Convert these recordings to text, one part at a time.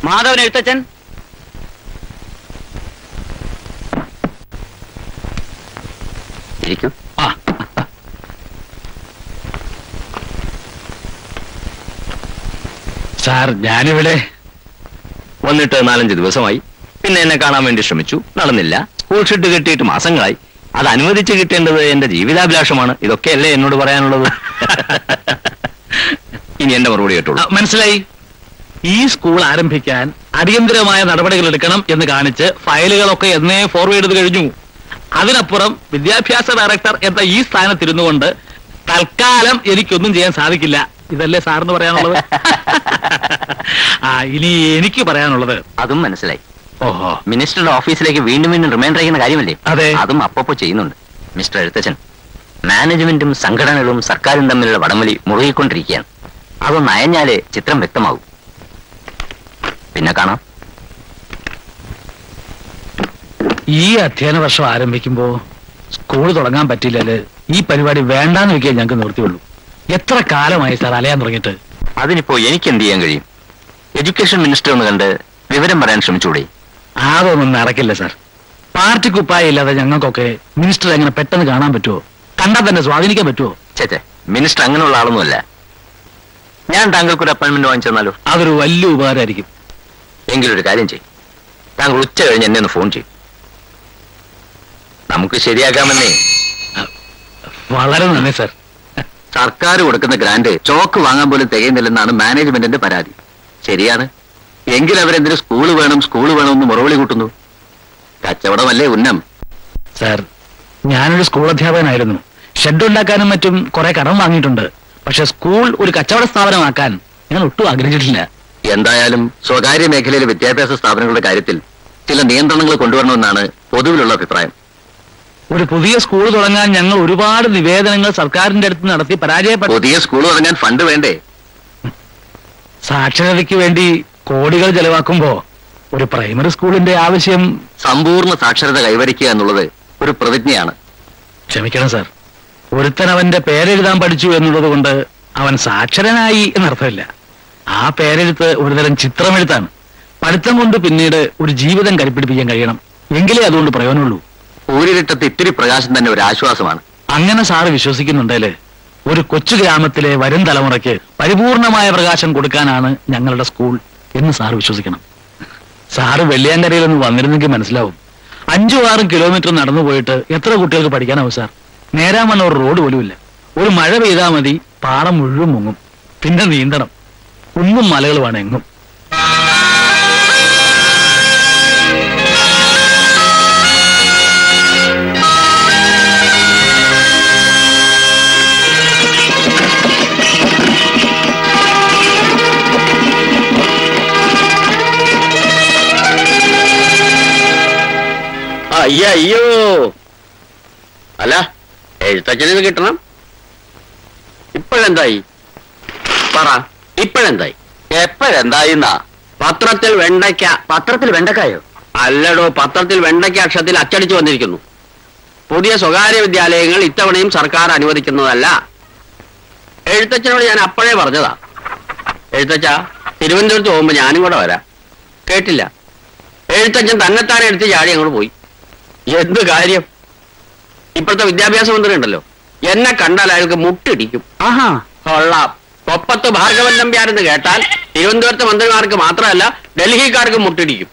മാധവൻ എഴുത്തച്ഛൻ ഇരിക്കും ആ സാർ ഞാനിവിടെ വന്നിട്ട് നാലഞ്ച് ദിവസമായി പിന്നെ എന്നെ കാണാൻ വേണ്ടി ശ്രമിച്ചു നടന്നില്ല സ്കൂൾ ഷീട്ട് കിട്ടിയിട്ട് മാസങ്ങളായി അത് അനുവദിച്ച് കിട്ടേണ്ടത് എന്റെ ജീവിതാഭിലാഷമാണ് ഇതൊക്കെയല്ലേ എന്നോട് പറയാനുള്ളത് ഇനി എന്റെ മറുപടി ആ, കേട്ടോളൂ മനസ്സിലായി ഈ സ്കൂൾ ആരംഭിക്കാൻ അടിയന്തരമായ നടപടികൾ എടുക്കണം എന്ന് കാണിച്ച് ഫയലുകളൊക്കെ എന്നേ ഫോർവേഡ് ചെയ്ത് കഴിഞ്ഞു അതിനപ്പുറം വിദ്യാഭ്യാസ ഡയറക്ടർ എന്ന ഈ സ്ഥാനത്തിരുന്നു കൊണ്ട് തൽക്കാലം എനിക്കൊന്നും ചെയ്യാൻ സാധിക്കില്ല ഇതല്ലേ സാറിന് പറയാനുള്ളത് ആ ഇനി എനിക്ക് പറയാനുള്ളത് അതും മനസ്സിലായി ഓഹോ മിനിസ്റ്ററുടെ ഓഫീസിലേക്ക് വീണ്ടും വീണ്ടും റിമൈൻഡർ ചെയ്യുന്ന കാര്യമല്ലേ അതെ. അതും അപ്പപ്പോ ചെയ്യുന്നുണ്ട് മിസ്റ്റർ എഴുത്തച്ഛൻ മാനേജ്മെന്റും സംഘടനകളും സർക്കാരും തമ്മിലുള്ള വടംവലി മുറുകിക്കൊണ്ടിരിക്കുകയാണ് അതൊന്ന് അയഞ്ഞാലേ ചിത്രം വ്യക്തമാവും പിന്നെ കാണാം ഈ അധ്യയന വർഷം ആരംഭിക്കുമ്പോ സ്കൂൾ തുടങ്ങാൻ പറ്റില്ലല് ഈ പരിപാടി വേണ്ടാന്ന് വെക്കാൻ ഞങ്ങൾക്ക് നിവൃത്തിയുള്ളൂ എത്ര കാലമായി സാർ അലയാൻ തുടങ്ങിയിട്ട് അതിനിപ്പോ എനിക്ക് എന്ത് ചെയ്യാൻ കഴിയും എഡ്യൂക്കേഷൻ മിനിസ്റ്റർ ഒന്ന് കണ്ട് വിവരം പറയാൻ ശ്രമിച്ചൂടെ അതൊന്നും നടക്കില്ല സാർ പാർട്ടി കുപ്പായ ഇല്ലാതെ ഞങ്ങൾക്കൊക്കെ മിനിസ്റ്റർ എങ്ങനെ പെട്ടെന്ന് കാണാൻ പറ്റുമോ കണ്ടാൽ തന്നെ സ്വാധീനിക്കാൻ പറ്റുമോ ചേച്ചേ മിനിസ്റ്റർ അങ്ങനെയുള്ള ആളൊന്നുമല്ല ഞാൻ താങ്കൾക്കൊരു അപ്പോയിന്റ്മെന്റ് വാങ്ങിച്ചു തന്നാലോ അതൊരു വലിയ ഉപകാരമായിരിക്കും എങ്കിലൊരു കാര്യം ചെയ്യും താങ്കൾ ഉച്ച കഴിഞ്ഞ് എന്നെ ഒന്ന് ഫോൺ ചെയ്യും നമുക്ക് ശരിയാക്കാമെന്നേ വളരെ നന്ദി സാർ സർക്കാർ കൊടുക്കുന്ന ഗ്രാന്റ് ചോക്ക് വാങ്ങാൻ പോലും തികയുന്നില്ലെന്നാണ് മാനേജ്മെന്റിന്റെ പരാതി ശരിയാണ് എങ്കിൽ അവരെന്തിനു സ്കൂള് വേണം സ്കൂള് വേണമെന്ന് മുറവിളി കൂട്ടുന്നു കച്ചവടമല്ലേ ഉന്നം സാർ ഞാനൊരു സ്കൂൾ അധ്യാപകനായിരുന്നു ഷെഡ് ഉണ്ടാക്കാനും മറ്റും കുറെ കടം വാങ്ങിയിട്ടുണ്ട് പക്ഷെ സ്കൂൾ ഒരു കച്ചവട സ്ഥാപനമാക്കാൻ ഞാൻ ഒട്ടും ആഗ്രഹിച്ചിട്ടില്ല എന്തായാലും സ്വകാര്യ മേഖലയിലെ വിദ്യാഭ്യാസ സ്ഥാപനങ്ങളുടെ കാര്യത്തിൽ ചില നിയന്ത്രണങ്ങൾ കൊണ്ടുവരണമെന്നാണ് പൊതുവിലുള്ള അഭിപ്രായം ഒരു പുതിയ സ്കൂൾ തുടങ്ങാൻ ഞങ്ങൾ ഒരുപാട് നിവേദനങ്ങൾ സർക്കാരിന്റെ അടുത്ത് നടത്തി പരാജയപ്പെട്ടു പുതിയ സ്കൂൾ തുടങ്ങാൻ ഫണ്ട് വേണ്ടേ സാക്ഷരതയ്ക്ക് വേണ്ടി കോടികൾ ചെലവാക്കുമ്പോ ഒരു പ്രൈമറി സ്കൂളിന്റെ ആവശ്യം സമ്പൂർണ്ണ സാക്ഷരത കൈവരിക്കുക എന്നുള്ളത് ഒരു പ്രതിജ്ഞയാണ് ക്ഷമിക്കണം സാർ ഒരുത്തൻ അവന്റെ പേരെഴുതാൻ പഠിച്ചു എന്നുള്ളത് കൊണ്ട് അവൻ സാക്ഷരനായി എന്നർത്ഥമില്ല ആ പേരെഴുത്ത് ഒരുതരം ചിത്രമെഴുത്താണ് പഠിത്തം കൊണ്ട് പിന്നീട് ഒരു ജീവിതം കരുപ്പിടിപ്പിക്കാൻ കഴിയണം എങ്കിലേ അതുകൊണ്ട് പ്രയോജനമുള്ളൂ ഊരിലിട്ടത്ത് ഇത്തിരി പ്രകാശം തന്നെ ഒരു ആശ്വാസമാണ് അങ്ങനെ സാറ് വിശ്വസിക്കുന്നുണ്ടേല് ഒരു കൊച്ചു ഗ്രാമത്തിലെ വരും തലമുറയ്ക്ക് പരിപൂർണമായ പ്രകാശം കൊടുക്കാനാണ് ഞങ്ങളുടെ സ്കൂൾ എന്ന് സാറ് വിശ്വസിക്കണം സാറ് വെള്ളിയാങ്കരയിൽ ഒന്ന് വന്നിരുന്നെങ്കിൽ മനസ്സിലാവും അഞ്ചും ആറും കിലോമീറ്റർ നടന്നു പോയിട്ട് എത്ര കുട്ടികൾക്ക് പഠിക്കാനാവും സാർ നേരാമണ്ണ ഒരു റോഡ് പോലുമില്ല ഒരു മഴ പെയ്താൽ മതി പാടം മുഴുവൻ മുങ്ങും പിന്നെ നീന്തണം കുന്നും മലകളുമാണ് എങ്ങും അയ്യോ അയ്യോ അല്ല എഴുത്തച്ഛനിത് കിട്ടണം ഇപ്പോഴെന്തായി പറ ഇപ്പോഴെന്തായി എപ്പോഴെന്തായി എന്നാ പത്രത്തിൽ വെണ്ടയ്ക്ക പത്രത്തിൽ വെണ്ടക്കായോ അല്ലടോ പത്രത്തിൽ വെണ്ടയ്ക്ക അക്ഷരത്തിൽ അച്ചടിച്ചു വന്നിരിക്കുന്നു പുതിയ സ്വകാര്യ വിദ്യാലയങ്ങൾ ഇത്തവണയും സർക്കാർ അനുവദിക്കുന്നതല്ല എഴുത്തച്ഛനോട് ഞാൻ അപ്പോഴേ പറഞ്ഞതാ എഴുത്തച്ഛ തിരുവനന്തപുരത്ത് പോകുമ്പോ ഞാനും കൂടെ വരാം കേട്ടില്ല എഴുത്തച്ഛൻ തന്നെത്താനെ എടുത്ത് ചാടി അങ്ങോട്ട് പോയി എന്ത് കാര്യം ഇപ്പോഴത്തെ വിദ്യാഭ്യാസ മന്ത്രി ഉണ്ടല്ലോ എന്നെ കണ്ടാൽ അയാൾക്ക് മുട്ടിടിക്കും ആഹാ കൊള്ളാം കൊപ്പത്ത് ഭാർഗവൻ നമ്പ്യാരെന്ന് കേട്ടാൽ തിരുവനന്തപുരത്തെ മന്ത്രിമാർക്ക് മാത്രമല്ല ഡൽഹിക്കാർക്ക് മുട്ടിടിക്കും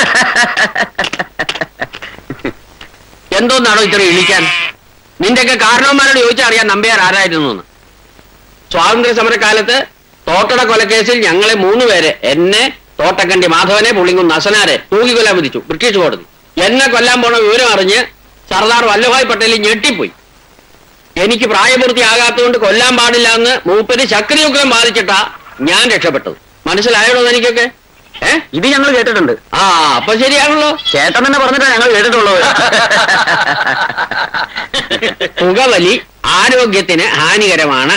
എന്തോന്നാണോ ഇത്ര ഇളിക്കാൻ നിന്റെയൊക്കെ കാരണവന്മാരോട് ചോദിച്ചാൽ അറിയാൻ നമ്പ്യാർ ആരായിരുന്നു എന്ന് സ്വാതന്ത്ര്യ സമരകാലത്ത് തോട്ടട കൊലക്കേസിൽ ഞങ്ങളെ മൂന്ന് പേരെ എന്നെ തോട്ടക്കണ്ടി മാധവനെ പുളിങ്കും നസനാരെ തൂക്കിക്കൊല്ലാൻ വിധിച്ചു ബ്രിട്ടീഷ് കോടതി എന്നെ കൊല്ലാൻ പോണ വിവരം അറിഞ്ഞ് സർദാർ വല്ലഭായ് പട്ടേൽ ഞെട്ടിപ്പോയി എനിക്ക് പ്രായപൂർത്തിയാകാത്തതുകൊണ്ട് കൊല്ലാൻ പാടില്ല എന്ന് മൂപ്പര് ശക്തിയുഗ്രം ബാധിച്ചിട്ടാ ഞാൻ രക്ഷപ്പെട്ടത് മനസ്സിലായല്ലോ എനിക്കൊക്കെ ഏ ഇത് ഞങ്ങൾ കേട്ടിട്ടുണ്ട് ആ അപ്പൊ ശരിയാണല്ലോ ചേട്ടൻ തന്നെ പറഞ്ഞിട്ടാ ഞങ്ങൾ കേട്ടിട്ടുള്ളത് പുകവലി ആരോഗ്യത്തിന് ഹാനികരമാണ്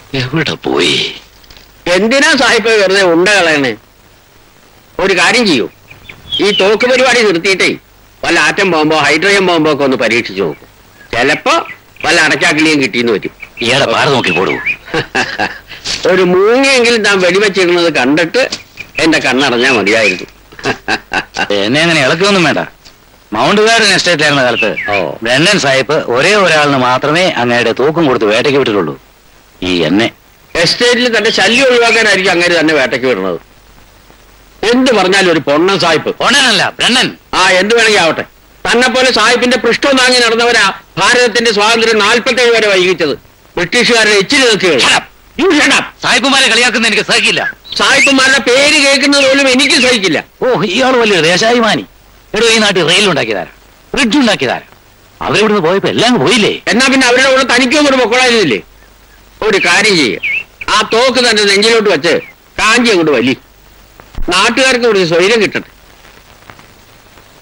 എവിടെ പോയി എന്തിനാ സാഹിബ് വെറുതെ ഉണ്ട കളയണേ ഒരു കാര്യം ചെയ്യൂ ഈ തോക്ക് പരിപാടി നിർത്തിയിട്ടേ വല്ല ആറ്റം ബോംബോ ഹൈഡ്രജൻ ബോംബോ ഒക്കെ ഒന്ന് പരീക്ഷിച്ചു നോക്കും ചിലപ്പോ വല്ല അടച്ചാക്കിളിയും കിട്ടിയെന്ന് പറ്റും ഇയാളെ പാട് നോക്കി പോടൂ ഒരു മൂങ്ങയെങ്കിലും താൻ വെടിവെച്ചിരുന്നത് കണ്ടിട്ട് എന്റെ കണ്ണടഞ്ഞാ മതിയായിരുന്നു എന്നെ അങ്ങനെ ഇളക്കൊന്നും വേണ്ട മൗണ്ട് ഗാർഡൻ എസ്റ്റേറ്റിലായിരുന്ന കാലത്ത് ഓ ബ്രണ്ടൻ സാഹിബ് ഒരേ ഒരാളിന് മാത്രമേ അങ്ങയുടെ തൂക്കം കൊടുത്ത് വേട്ടയ്ക്ക് വിട്ടിട്ടുള്ളൂ ഈ എന്നെ എസ്റ്റേറ്റിൽ തന്റെ ശല്യം ഒഴിവാക്കാനായിരിക്കും അങ്ങനെ തന്നെ വേട്ടയ്ക്ക് വിടുന്നത് എന്ത് പറഞ്ഞാലും ഒരു പൊണ്ണൻ സായിപ്പ് ഒണനല്ല ബ്രണ്ണൻ ആ എന്ത് വേണമെങ്കിൽ ആവട്ടെ തന്നെ പോലെ സാഹിബിന്റെ പൃഷ്ഠം താങ്ങി നടന്നവരാ ഭാരതത്തിന്റെ സ്വാതന്ത്ര്യം നാൽപ്പത്തേഴ് വരെ വൈകിച്ചത് ബ്രിട്ടീഷുകാരുടെ എച്ചിൽ നിൽക്കുകയാണ് സാഹിബുമാരെ കളിയാക്കുന്ന എനിക്ക് സഹിക്കില്ല സാഹിബുമാരുടെ പേര് കേൾക്കുന്നത് പോലും എനിക്ക് സഹിക്കില്ല ഓ ഇയാൾ വലിയ ദേശാഭിമാനി എടോ ഈ നാട്ടിൽ റെയിൽ ഉണ്ടാക്കിയതാരാ ബ്രിഡ്ജ് ഉണ്ടാക്കിയതാരാ അവരിവിടുന്ന് പോയപ്പോ എല്ലാം പോയില്ലേ എന്നാ പിന്നെ അവരുടെ കൂടെ തനിക്കും ഒരു പൊക്കളായിരുന്നില്ലേ ഒരു കാര്യം ചെയ്യ ആ തോക്ക് തന്റെ നെഞ്ചിലോട്ട് വെച്ച് കാഞ്ചി അങ്ങോട്ട് വലി നാട്ടുകാർക്ക് ഒരു സ്വൈര്യം കിട്ടട്ടെ